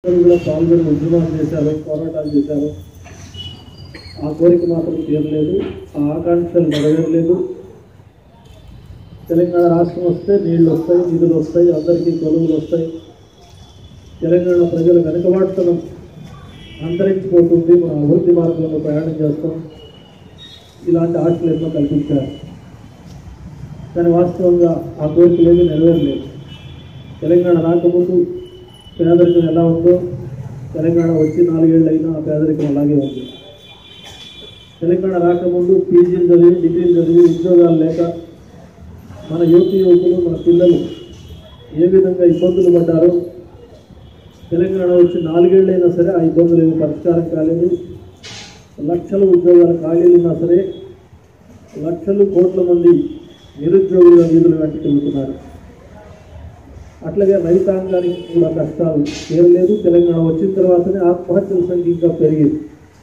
అందరూ కూడా పాల్గొని ఉద్యమాలు చేశారు పోరాటాలు చేశారు ఆ కోరిక మాత్రం తీరలేదు ఆ ఆకాంక్షలు నెరవేరలేదు తెలంగాణ రాష్ట్రం వస్తే నీళ్లు వస్తాయి నిధులు వస్తాయి అందరికీ కొలువులు వస్తాయి తెలంగాణ ప్రజల వెనుకబాటుతనం అంతరించిపోతుంది మన అభివృద్ధి మార్గంలో ప్రయాణం చేస్తాం ఇలాంటి ఆశలు ఎన్నో కల్పించారు కానీ వాస్తవంగా ఆ కోరికలేమీ నెరవేరలేదు తెలంగాణ రాకముందు పేదరికం ఎలా ఉందో తెలంగాణ వచ్చి నాలుగేళ్ళు అయినా ఆ పేదరికం అలాగే ఉంది తెలంగాణ రాకముందు పీజీలు చదివి డిగ్రీలు చదివి ఉద్యోగాలు లేక మన యువతి యువకులు మన పిల్లలు ఏ విధంగా ఇబ్బందులు పడ్డారో తెలంగాణ వచ్చి నాలుగేళ్ళైనా సరే ఆ ఇబ్బందులు ఏమి పరిష్కారం కాలేదు లక్షల ఉద్యోగాల ఖాళీలు ఉన్నా సరే లక్షలు కోట్ల మంది నిరుద్యోగుల వీధులు వెంట తిరుగుతున్నారు అట్లాగే రైతాంగానికి కూడా కష్టాలు తీరలేదు తెలంగాణ వచ్చిన తర్వాతనే ఆత్మహత్యల సంఖ్య ఇంకా పెరిగింది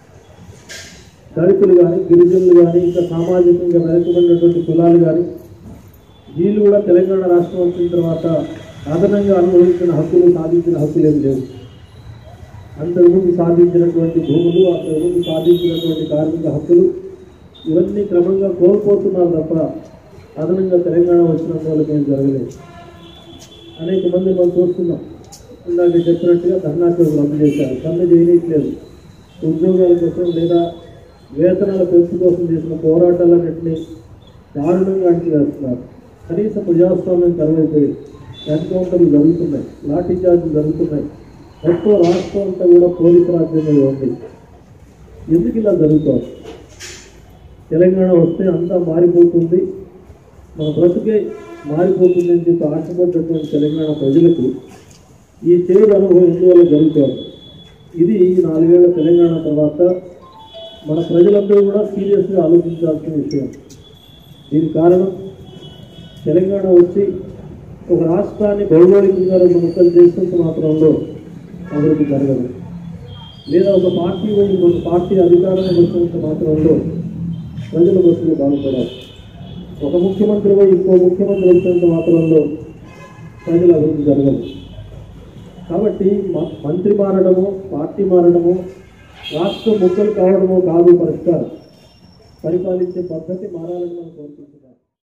దళితులు కానీ గిరిజనులు కానీ ఇంకా సామాజికంగా వెనుకబడినటువంటి కులాలు కానీ వీళ్ళు కూడా తెలంగాణ రాష్ట్రం వచ్చిన తర్వాత అదనంగా అనుభవించిన హక్కులు సాధించిన హక్కులు ఏమి లేవు అంతకుముందు సాధించినటువంటి భూములు అంతకుముందు సాధించినటువంటి కార్మిక హక్కులు ఇవన్నీ క్రమంగా కోల్పోతున్నారు తప్ప అదనంగా తెలంగాణ వచ్చిన వాళ్ళకి ఏం జరగలేదు అనేక మంది మనం చూస్తున్నాం ఇందాక చెప్పినట్టుగా ధర్నాకులు రద్దు చేశారు సమ్మె చేయనట్లేదు ఉద్యోగాల కోసం లేదా వేతనాల పెంపు కోసం చేసిన పోరాటాలన్నింటినీ దారుణంగా అణిచివేస్తున్నారు కనీస ప్రజాస్వామ్యం కరువైపోయి ఎన్కౌంటర్లు జరుగుతున్నాయి లాఠీ చార్జీలు జరుగుతున్నాయి మొత్తం రాష్ట్రం అంతా కూడా పోలీసు రాజ్యంలో ఉంది ఎందుకు ఇలా జరుగుతుంది తెలంగాణ వస్తే అంతా మారిపోతుంది మన బ్రతుకే మారిపోతుంది అని చెప్పి ఆశపడ్డటువంటి తెలంగాణ ప్రజలకు ఈ చేదు అనుభవం ఎందువల్ల జరుగుతుంది ఇది ఈ నాలుగేళ్ల తెలంగాణ తర్వాత మన ప్రజలందరూ కూడా సీరియస్గా ఆలోచించాల్సిన విషయం దీనికి కారణం తెలంగాణ వచ్చి ఒక రాష్ట్రాన్ని భౌగోళికంగా ముక్కలు చేసినంత మాత్రంలో అభివృద్ధి జరగదు లేదా ఒక పార్టీ పోయి ఇంకొక పార్టీ అధికారంలో వచ్చినంత మాత్రంలో ప్రజల బస్సులు బాగుపడాలి ఒక ముఖ్యమంత్రి పోయి ఇంకో ముఖ్యమంత్రి వచ్చినంత మాత్రంలో ప్రజల అభివృద్ధి జరగదు కాబట్టి మ- మంత్రి మారడము పార్టీ మారడము రాష్ట్రం ముక్కలు కావడము కాదు పరిష్కారం పరిపాలించే పద్ధతి మారాలని మనం కోరుకుంటున్నాం